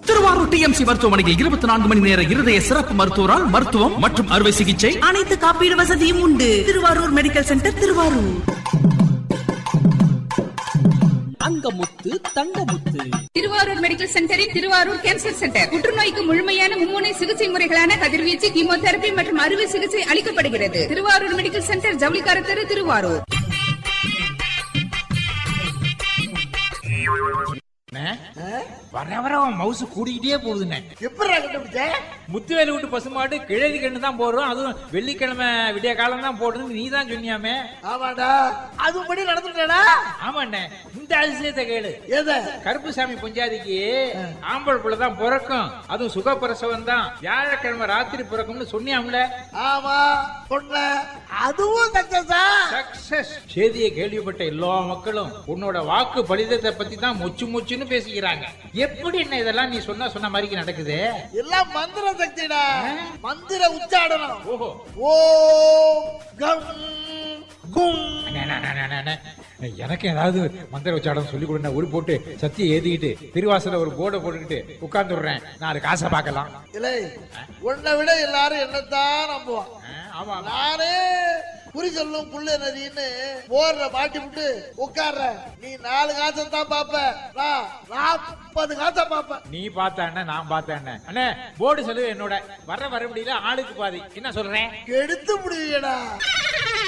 Thiruvarur TMC மருத்துவமனையில் இருபத்தி நான்கு மணி நேர இருதய சிறப்பு மருத்துவரால் மருத்துவம் மற்றும் அறுவை சிகிச்சை அனைத்து காப்பீடு வசதியும் உண்டு Thiruvarur medical centre Thiruvarur Thangamuthu Thangamuthu Thiruvarur medical சென்டரில் திருவாரூர் கேன்சர் சென்டர் புற்றுநோய்க்கு முழுமையான மும்முனை சிகிச்சை முறைகளான கதிர்வீச்சு கீமோதெரபி மற்றும் அறுவை சிகிச்சை அளிக்கப்படுகிறது திருவாரூர் மெடிக்கல் சென்டர் ஜவுளிக்கார தெரு திருவாரூர் வர வர மவுசு கூடிக்கிட்டே போகுதுண்ணே எப்படி கண்டுபிடிச்ச முத்துவேலு விட்டு பசுமாடு கிழவி கண்ணு தான் போடுறோம் அதுவும் வெள்ளிக்கிழமை விடிய காலம் தான் போடுறது நீ தான் சொன்னியாமே ஆமாடா அதுபடி நடந்துட்டா ஆமாண்ணே இந்த அதிசயத்தை கேளு எத கருப்புசாமி பஞ்சாதிக்கு ஆம்பளை புள்ள தான் பிறக்கும் அதுவும் சுகப்பிரசவம் தான் வியாழக்கிழமை ராத்திரி பிறக்கும்னு சொன்னியாம்ல ஆமா பொண்ண அதுவும் சக்சஸா சக்சஸ் செய்தியை கேள்விப்பட்ட எல்லா மக்களும் உன்னோட வாக்கு பலிதத்தை பத்தி தான் மொச்சு மொச்சுன்னு பேசிக்கிறாங்க எப்படி என்ன இதெல்லாம் நீ சொன்னா சொன்ன மாதிரி நடக்குது எல்லாம் மந்திர சக்திடா மந்திர உச்சாடனம் ஓஹோ ஓ கம் கும் அண்ணே, அண்ணே, அண்ணே, அண்ணே, அண்ணே. எனக்கு ஏதாவது மந்திர உச்சாடம் சொல்லி கொடுங்க ஒரு போட்டு சத்தியை ஏத்திக்கிட்டு திருவாசல ஒரு போர்டை போட்டுக்கிட்டு உட்கார்ந்துடுறேன் நாலு காசை பார்க்கலாம் இல்லை உன்னை விட எல்லாரும் என்னத்தான் நம்புவான் ஆ, ஆமா ஆமா. நானே குறி சொல்லும் புள்ள நதின்னு போர்ற மாட்டி விட்டு உட்கார்ற நீ நாலு காசம் தான் பாப்ப நான் நாற்பது காசம் பாப்பேன் நீ பார்த்த அண்ணன் நான் பார்த்த அண்ணன் அண்ணே போர்டு சொல்லு என்னோட வர வர முடியல ஆளுக்கு பாதி என்ன சொல்றேன் எடுத்து முடியடா